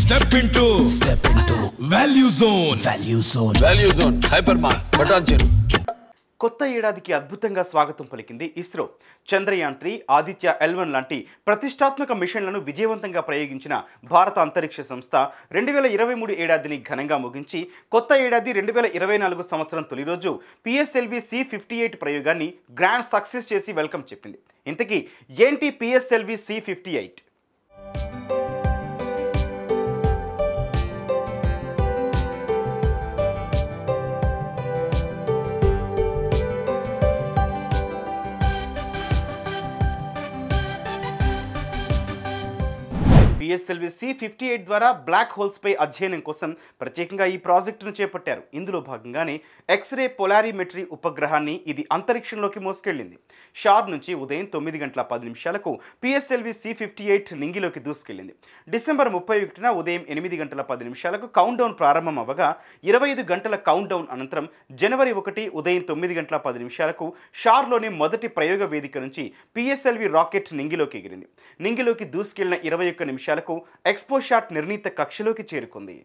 Step into Step into value zone Value Zone. Value zone hyper mark బటాన్ చెరు కొత్త ఏడాదికి అద్భుతంగా స్వాగతం పలికింది ఇస్రో చంద్రయాన్ త్రీ ఆదిత్య ఎల్వన్ లాంటి ప్రతిష్టాత్మక మిషన్లను విజయవంతంగా ప్రయోగించిన భారత అంతరిక్ష సంస్థ రెండు వేల ఇరవై మూడు ఏడాదిని ఘనంగా ముగించి కొత్త ఏడాది రెండు వేల ఇరవై నాలుగు సంవత్సరం తొలి రోజు పిఎస్ఎల్వి సి ఫిఫ్టీ ఎయిట్ ప్రయోగాన్ని గ్రాండ్ సక్సెస్ చేసి వెల్కమ్ చెప్పింది ఇంతకీ ఏంటి PSLV C fifty eight PSLV C fifty eight ద్వారా బ్లాక్ హోల్స్పై అధ్యయనం కోసం ప్రత్యేకంగా ఈ ప్రాజెక్టును చేపట్టారు ఇందులో భాగంగానే ఎక్స్రే పొలారిమెట్రీ ఉపగ్రహాన్ని ఇది అంతరిక్షంలోకి మోసుకెళ్లింది షార్ నుంచి ఉదయం తొమ్మిది గంటల పది నిమిషాలకు పిఎస్ఎల్వి సి ఫిఫ్టీ ఎయిట్ నింగిలోకి దూసుకెళ్లింది డిసెంబర్ ముప్పై ఒకటిన ఉదయం ఎనిమిది గంటల పది నిమిషాలకు కౌంట్ డౌన్ ప్రారంభం అవ్వగా ఇరవై ఐదు గంటల కౌంట్ డౌన్ అనంతరం జనవరి ఒకటి ఉదయం తొమ్మిది గంటల పది నిమిషాలకు షార్లోని మొదటి ప్రయోగ వేదిక నుంచి పిఎస్ఎల్వి రాకెట్ నింగిలోకి ఎగిరింది నింగిలోకి దూసుకెళ్లిన ఇరవై ఒక్క నిమిషాలకు ఎక్స్పో షాట్ నిర్ణీత కక్షలోకి చేరుకుంది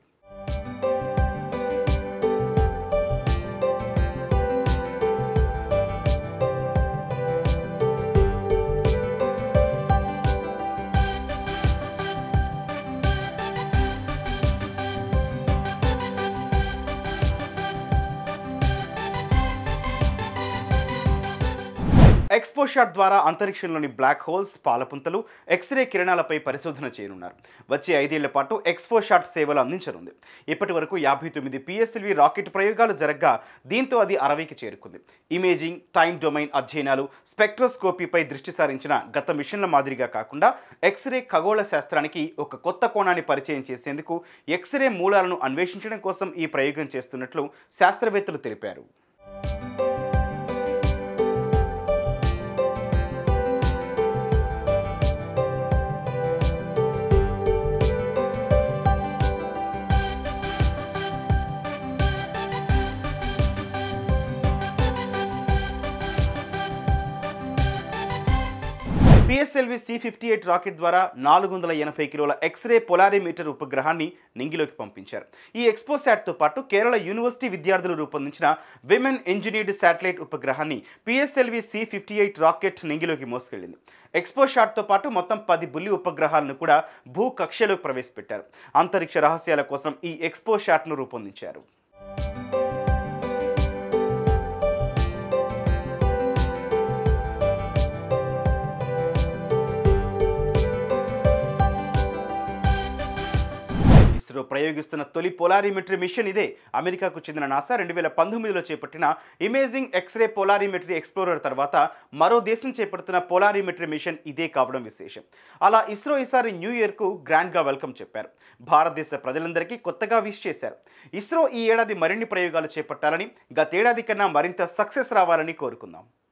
ఎక్స్పో షాట్ ద్వారా అంతరిక్షంలోని బ్లాక్ హోల్స్ పాలపుంతలు ఎక్స్రే కిరణాలపై పరిశోధన చేయనున్నారు వచ్చే ఐదేళ్ల పాటు ఎక్స్పో షాట్ సేవలు అందించనుంది ఇప్పటి వరకు యాభై తొమ్మిది పిఎస్ఎల్వి రాకెట్ ప్రయోగాలు జరగ్గా దీంతో అది అరవైకి చేరుకుంది ఇమేజింగ్ టైం డొమైన్ అధ్యయనాలు స్పెక్ట్రోస్కోపీపై దృష్టి సారించిన గత మిషన్ల మాదిరిగా కాకుండా ఎక్స్రే ఖగోళ శాస్త్రానికి ఒక కొత్త కోణాన్ని పరిచయం చేసేందుకు ఎక్స్రే మూలాలను అన్వేషించడం కోసం ఈ ప్రయోగం చేస్తున్నట్లు శాస్త్రవేత్తలు తెలిపారు PSLV C fifty eight rocket ద్వారా నాలుగు వందల ఎనభై కిలోల ఎక్స్రే పొలారిమీటర్ ఉపగ్రహాన్ని నింగిలోకి పంపించారు ఈ ఎక్స్పోశాట్తో పాటు కేరళ యూనివర్సిటీ విద్యార్థులు రూపొందించిన విమెన్ ఇంజనీర్డ్ శాటిలైట్ ఉపగ్రహాన్ని PSLV C fifty eight rocket నింగిలోకి మోసుకెళ్లింది ఎక్స్పో షాట్తో పాటు మొత్తం పది బుల్లి ఉపగ్రహాలను కూడా భూ కక్షలోకి ప్రవేశపెట్టారు అంతరిక్ష రహస్యాల కోసం ఈ ఎక్స్పో షాట్ను రూపొందించారు ఇస్రో ప్రయోగిస్తున్న తొలి పోలారిమెట్రీ మిషన్ ఇదే అమెరికాకు చెందిన నాసా రెండు వేల పంతొమ్మిదిలో చేపట్టిన ఇమేజింగ్ ఎక్స్రే పోలారిమెట్రీ ఎక్స్ప్లోరర్ తర్వాత మరో దేశం చేపడుతున్న పోలారిమెట్రీ మిషన్ ఇదే కావడం విశేషం అలా ఇస్రో ఈసారి న్యూ ఇయర్కు గ్రాండ్గా వెల్కమ్ చెప్పారు భారతదేశ ప్రజలందరికీ కొత్తగా విష్ చేశారు ఇస్రో ఈ ఏడాది మరిన్ని ప్రయోగాలు చేపట్టాలని గతేడాది కన్నా మరింత సక్సెస్ రావాలని కోరుకుందాం